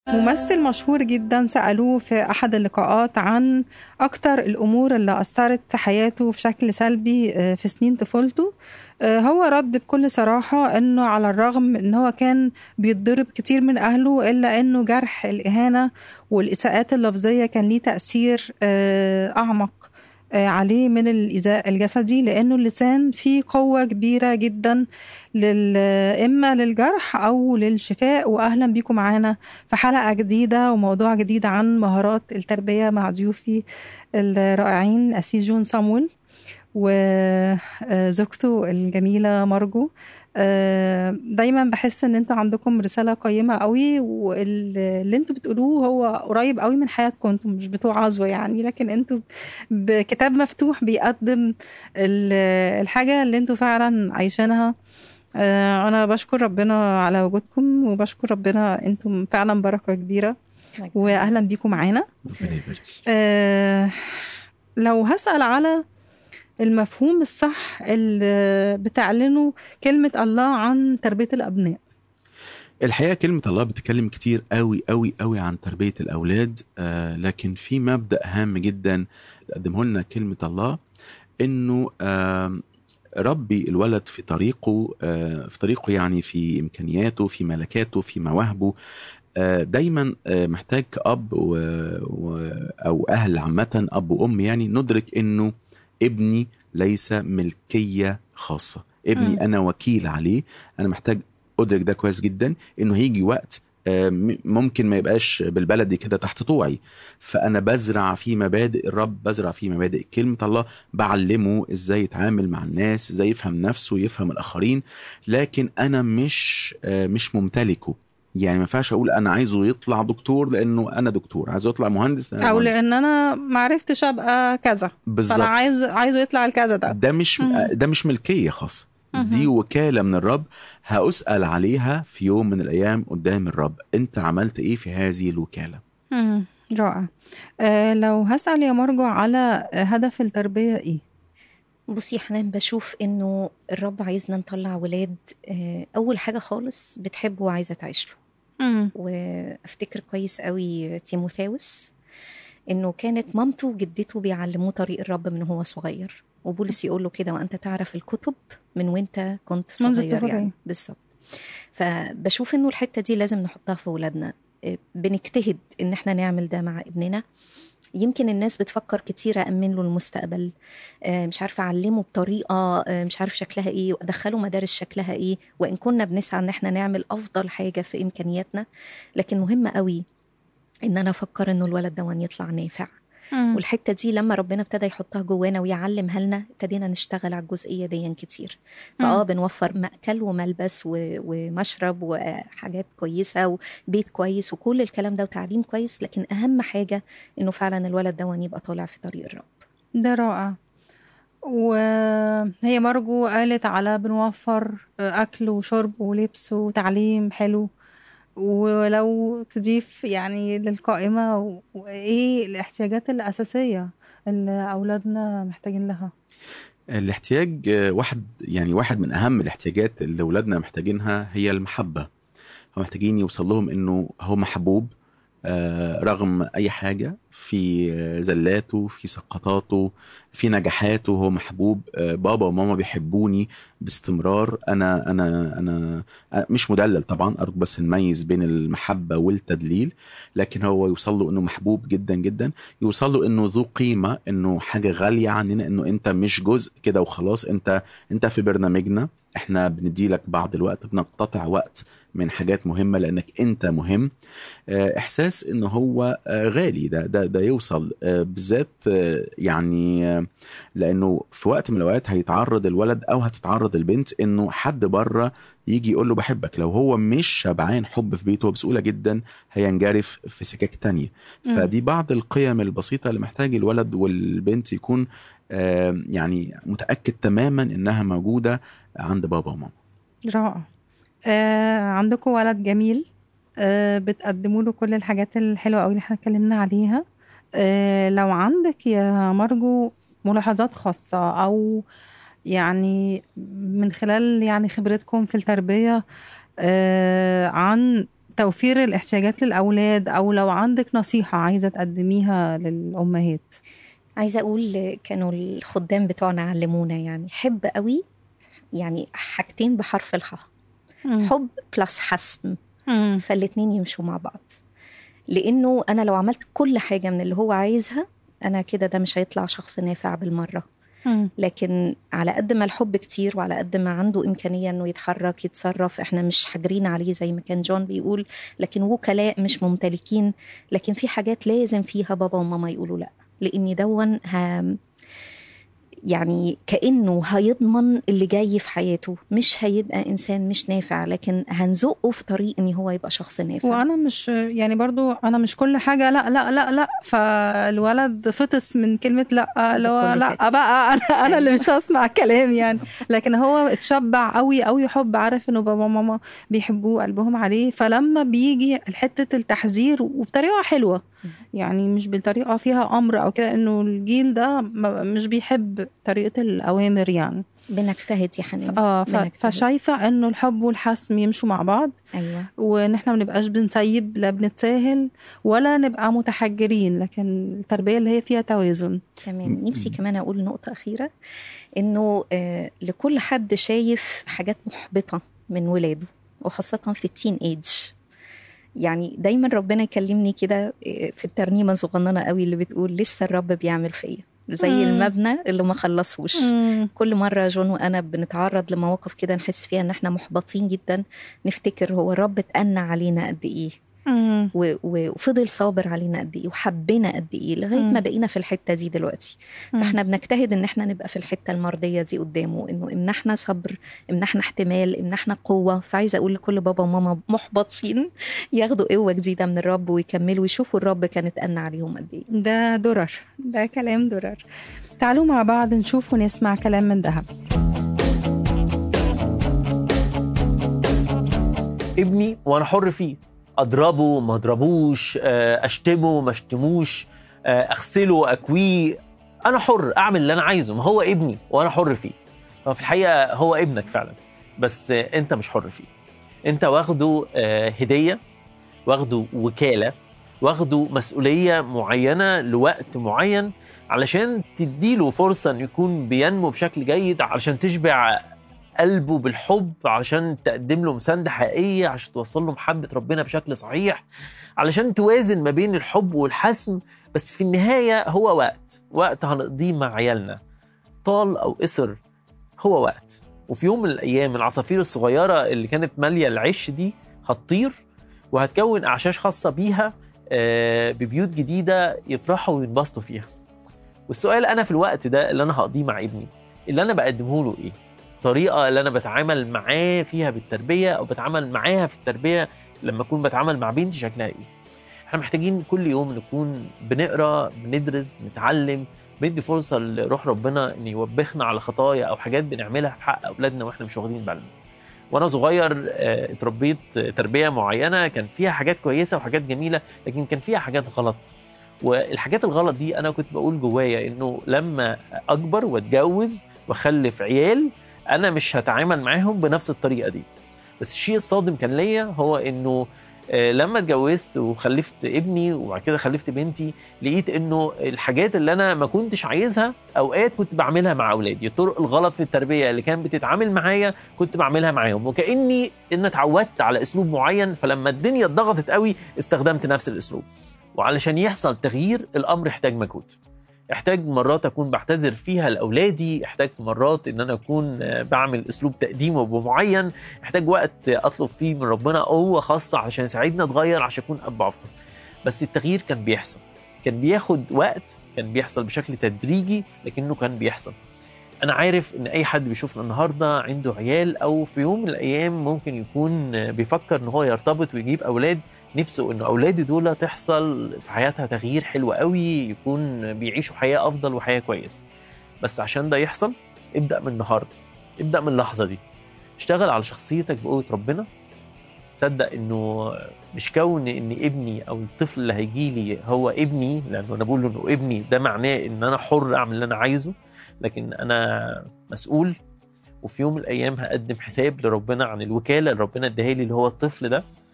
ممثل مشهور جدا سألوه في أحد اللقاءات عن أكتر الأمور اللي أثرت في حياته بشكل سلبي آه، في سنين طفولته آه، هو رد بكل صراحة أنه على الرغم أنه هو كان بيتضرب كتير من أهله إلا أنه جرح الإهانة والإساءات اللفظية كان ليه تأثير آه، أعمق آه، عليه من الإيذاء الجسدي لأنه اللسان فيه قوة كبيرة جدا لل... إما للجرح أو للشفاء وأهلا بيكم معانا في حلقة جديدة وموضوع جديد عن مهارات التربية مع ضيوفي الرائعين أسيس جون صامويل وزوجته الجميلة مارجو آه، دايما بحس ان انتوا عندكم رساله قيمه قوي واللي انتوا بتقولوه هو قريب قوي من حياتكم انتوا مش بتوع عزوه يعني لكن انتوا بكتاب مفتوح بيقدم ال- الحاجه اللي انتوا فعلا عايشينها آه، انا بشكر ربنا على وجودكم وبشكر ربنا انتم فعلا بركه كبيره واهلا بيكم معانا ربنا يبارك آه، لو هسأل على المفهوم الصح اللي بتعلنه كلمة الله عن تربية الأبناء الحقيقه كلمه الله بتتكلم كتير قوي قوي قوي عن تربيه الاولاد آه لكن في مبدا هام جدا تقدمه لنا كلمه الله انه آه ربي الولد في طريقه آه في طريقه يعني في امكانياته في ملكاته في مواهبه آه دايما آه محتاج كأب و... و... او اهل عامه اب وام يعني ندرك انه ابني ليس ملكيه خاصه ابني مم. انا وكيل عليه انا محتاج ادرك ده كويس جدا انه هيجي وقت آه، م- ممكن ما يبقاش بالبلدي كده تحت طوعي فانا بزرع في مبادئ الرب بزرع في مبادئ كلمه الله بعلمه ازاي يتعامل مع الناس ازاي يفهم نفسه يفهم الاخرين لكن انا مش آه، مش ممتلكه يعني ما ينفعش اقول انا عايزه يطلع دكتور لانه انا دكتور عايزه يطلع مهندس لأن أنا أو مهندس. لأن أنا معرفتش أبقى كذا بالظبط فأنا عايز عايزه يطلع الكذا ده ده مش مم. ده مش ملكيه خاصه مهم. دي وكاله من الرب هاسال عليها في يوم من الايام قدام الرب انت عملت ايه في هذه الوكاله مم. رائع آه لو هسأل يا مرجو على هدف التربية إيه؟ بصي يا حنان بشوف انه الرب عايزنا نطلع ولاد آه، اول حاجه خالص بتحبه وعايزه تعيش له مم. وافتكر كويس قوي تيموثاوس انه كانت مامته وجدته بيعلموه طريق الرب من هو صغير وبولس يقول له كده وانت تعرف الكتب من وانت كنت منذ صغير الطفولة. يعني بالظبط فبشوف انه الحته دي لازم نحطها في ولادنا آه، بنجتهد ان احنا نعمل ده مع ابننا يمكن الناس بتفكر كتير أأمن له المستقبل آه، مش عارفة أعلمه بطريقة آه، مش عارف شكلها إيه وأدخله مدارس شكلها إيه وإن كنا بنسعى إن إحنا نعمل أفضل حاجة في إمكانياتنا لكن مهم قوي إن أنا أفكر إنه الولد ده يطلع نافع مم. والحته دي لما ربنا ابتدى يحطها جوانا ويعلمها لنا ابتدينا نشتغل على الجزئيه دي كتير فاه مم. بنوفر مأكل وملبس و- ومشرب وحاجات كويسه وبيت كويس وكل الكلام ده وتعليم كويس لكن اهم حاجه انه فعلا الولد ده يبقى طالع في طريق الرب ده رائع وهي مرجو قالت على بنوفر أكل وشرب ولبس وتعليم حلو ولو تضيف يعني للقائمة و- وإيه الاحتياجات الأساسية اللي أولادنا محتاجين لها الاحتياج آه، واحد يعني واحد من اهم الاحتياجات اللي اولادنا محتاجينها هي المحبه هم محتاجين يوصل لهم انه هو محبوب آه، رغم اي حاجه في آه، زلاته في سقطاته في نجاحاته هو محبوب آه، بابا وماما بيحبوني باستمرار انا انا انا أنا مش مدلل طبعا ارجو بس نميز بين المحبه والتدليل لكن هو يوصل له انه محبوب جدا جدا يوصل له انه ذو قيمه انه حاجه غاليه عننا انه انت مش جزء كده وخلاص انت انت في برنامجنا احنا بندي لك بعض الوقت بنقتطع وقت من حاجات مهمه لانك انت مهم آه، احساس انه هو آه، غالي ده ده ده يوصل آه، بالذات آه، يعني آه، لانه في وقت من الاوقات هيتعرض الولد او هتتعرض البنت انه حد بره يجي يقول له بحبك لو هو مش شبعان حب في بيته بسهوله جدا هينجرف في سكك تانية مم. فدي بعض القيم البسيطه اللي محتاج الولد والبنت يكون آه، يعني متاكد تماما انها موجوده عند بابا وماما رائع آه عندكم ولد جميل آه بتقدموا له كل الحاجات الحلوة أوي اللي احنا اتكلمنا عليها آه لو عندك يا مرجو ملاحظات خاصة أو يعني من خلال يعني خبرتكم في التربية آه عن توفير الاحتياجات للاولاد او لو عندك نصيحه عايزه تقدميها للامهات عايزه اقول كانوا الخدام بتوعنا علمونا يعني حب قوي يعني حاجتين بحرف الحاء حب بلس حسم مم. فالاتنين يمشوا مع بعض لانه انا لو عملت كل حاجه من اللي هو عايزها انا كده ده مش هيطلع شخص نافع بالمره مم. لكن على قد ما الحب كتير وعلى قد ما عنده إمكانية إنه يتحرك يتصرف إحنا مش حاجرين عليه زي ما كان جون بيقول لكن وكلاء مش ممتلكين لكن في حاجات لازم فيها بابا وماما يقولوا لأ لأن دون ه... يعني كأنه هيضمن اللي جاي في حياته مش هيبقى إنسان مش نافع لكن هنزقه في طريق إن هو يبقى شخص نافع وانا مش يعني برضو انا مش كل حاجه لا لا لا لا فالولد فطس من كلمه لا اللي هو بكل لا تأكيد. بقى انا انا اللي مش هسمع كلام يعني لكن هو اتشبع قوي قوي حب عارف انه بابا وماما بيحبوه قلبهم عليه فلما بيجي حته التحذير وبطريقه حلوه يعني مش بطريقه فيها امر او كده انه الجيل ده ما- مش بيحب طريقه الاوامر يعني بنجتهد يا حنان اه ف- بنجتهد. فشايفه انه الحب والحسم يمشوا مع بعض أيوه وان احنا ما نبقاش بنسيب لا بنتساهل ولا نبقى متحجرين لكن التربيه اللي هي فيها توازن تمام نفسي كمان اقول نقطه اخيره انه آه لكل حد شايف حاجات محبطه من ولاده وخاصه في التين ايج يعني دايما ربنا يكلمني كده آه، في الترنيمه صغننه قوي اللي بتقول لسه الرب بيعمل فيا زي مم. المبنى اللي ما خلصهوش كل مرة جون وأنا بنتعرض لمواقف كده نحس فيها إن إحنا محبطين جدا نفتكر هو الرب اتأنى علينا قد إيه مم. و- و- وفضل صابر علينا قد ايه وحبنا قد ايه لغايه مم. ما بقينا في الحته دي دلوقتي مم. فاحنا بنجتهد ان احنا نبقى في الحته المرضيه دي قدامه انه امنحنا صبر امنحنا احتمال امنحنا قوه فعايزه اقول لكل بابا وماما محبطين ياخدوا قوه جديده من الرب ويكملوا ويشوفوا الرب كان اتأنى عليهم قد ايه ده درر ده كلام درر تعالوا مع بعض نشوف ونسمع كلام من ذهب ابني وانا حر فيه اضربه ما اضربوش آه، اشتمه ما اشتموش آه، اغسله اكويه انا حر اعمل اللي انا عايزه ما هو ابني وانا حر فيه هو في الحقيقه هو ابنك فعلا بس آه، انت مش حر فيه انت واخده آه، هديه واخده وكاله واخده مسؤوليه معينه لوقت معين علشان تديله فرصه انه يكون بينمو بشكل جيد علشان تشبع قلبه بالحب علشان تقدم له مسانده حقيقيه عشان توصل له محبه ربنا بشكل صحيح علشان توازن ما بين الحب والحسم بس في النهايه هو وقت وقت هنقضيه مع عيالنا طال او قصر هو وقت وفي يوم من الايام العصافير الصغيره اللي كانت ماليه العش دي هتطير وهتكون اعشاش خاصه بيها آه، ببيوت جديده يفرحوا وينبسطوا فيها والسؤال انا في الوقت ده اللي انا هقضيه مع ابني اللي انا بقدمه له ايه الطريقه اللي انا بتعامل معاه فيها بالتربيه او بتعامل معاها في التربيه لما اكون بتعامل مع بنتي شكلها ايه احنا محتاجين كل يوم نكون بنقرا بندرس بنتعلم بندي فرصه لروح ربنا ان يوبخنا على خطايا او حاجات بنعملها في حق اولادنا واحنا مش واخدين بالنا وانا صغير آه، اتربيت آه، تربيه معينه كان فيها حاجات كويسه وحاجات جميله لكن كان فيها حاجات غلط والحاجات الغلط دي انا كنت بقول جوايا انه لما اكبر واتجوز واخلف عيال انا مش هتعامل معاهم بنفس الطريقه دي بس الشيء الصادم كان ليا هو انه آه، لما اتجوزت وخلفت ابني وبعد كده خلفت بنتي لقيت انه الحاجات اللي انا ما كنتش عايزها اوقات كنت بعملها مع اولادي الطرق الغلط في التربيه اللي كانت بتتعامل معايا كنت بعملها معاهم وكاني ان اتعودت على اسلوب معين فلما الدنيا اتضغطت قوي استخدمت نفس الاسلوب وعلشان يحصل تغيير الامر يحتاج مجهود احتاج مرات اكون بعتذر فيها لاولادي احتاج في مرات ان انا اكون آه، بعمل اسلوب تقديم معين احتاج وقت اطلب فيه من ربنا قوه خاصه عشان يساعدني اتغير عشان اكون اب افضل بس التغيير كان بيحصل كان بياخد وقت كان بيحصل بشكل تدريجي لكنه كان بيحصل انا عارف ان اي حد بيشوفنا النهارده عنده عيال او في يوم من الايام ممكن يكون آه، بيفكر ان هو يرتبط ويجيب اولاد نفسه ان اولاده دول تحصل في حياتها تغيير حلو قوي يكون بيعيشوا حياه افضل وحياه كويسه بس عشان ده يحصل ابدا من النهارده ابدا من اللحظه دي اشتغل على شخصيتك بقوه ربنا صدق انه مش كون ان ابني او الطفل اللي هيجي لي هو ابني لانه انا بقول له انه ابني ده معناه ان انا حر اعمل اللي انا عايزه لكن انا مسؤول وفي يوم من الايام هقدم حساب لربنا عن الوكاله اللي ربنا اداها لي اللي هو الطفل ده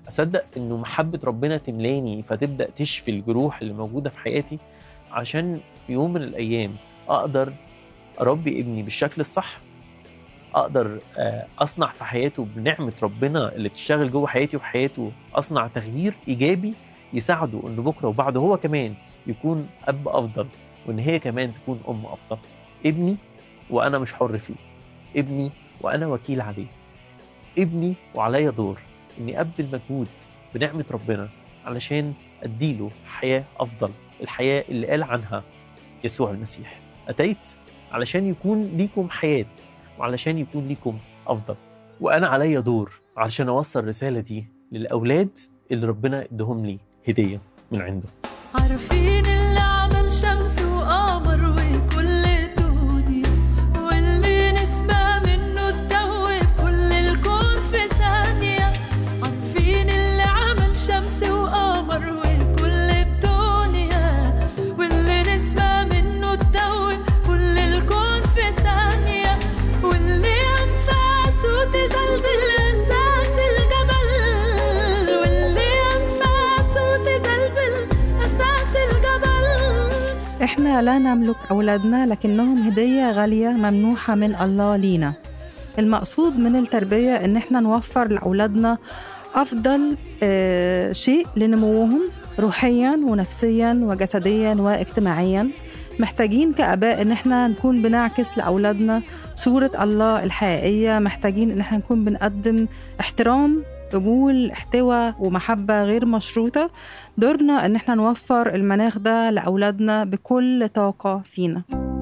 اصدق في انه محبه ربنا تملاني فتبدا تشفي الجروح اللي موجوده في حياتي عشان في يوم من الايام اقدر اربي ابني بالشكل الصح اقدر آه، اصنع في حياته بنعمه ربنا اللي بتشتغل جوه حياتي وحياته اصنع تغيير ايجابي يساعده انه بكره وبعده هو كمان يكون اب افضل وان هي كمان تكون ام افضل ابني وانا مش حر فيه ابني وانا وكيل عليه ابني وعليا دور اني ابذل مجهود بنعمه ربنا علشان اديله حياه افضل الحياه اللي قال عنها يسوع المسيح اتيت علشان يكون ليكم حياه وعلشان يكون ليكم افضل وانا عليا دور علشان اوصل الرساله دي للاولاد اللي ربنا ادهم لي هديه من عنده عارفين اللي عمل شمس وقمر وكل الدنيا واللي نسمع منه تدوب كل الكون في ثانية عارفين اللي عمل شمس وقمر وكل الدنيا واللي نسمع منه تدوب كل الكون في ثانية واللي أنفاسه تزلزل أساس الجبل واللي أنفاسه تزلزل أساس الجبل احنا لا نملك اولادنا لكنهم هديه غاليه ممنوحه من الله لينا المقصود من التربيه ان احنا نوفر لاولادنا افضل آه، شيء لنموهم روحيا ونفسيا وجسديا واجتماعيا محتاجين كاباء ان احنا نكون بنعكس لاولادنا صوره الله الحقيقيه محتاجين ان احنا نكون بنقدم احترام قبول احتواء ومحبه غير مشروطه دورنا ان احنا نوفر المناخ ده لاولادنا بكل طاقه فينا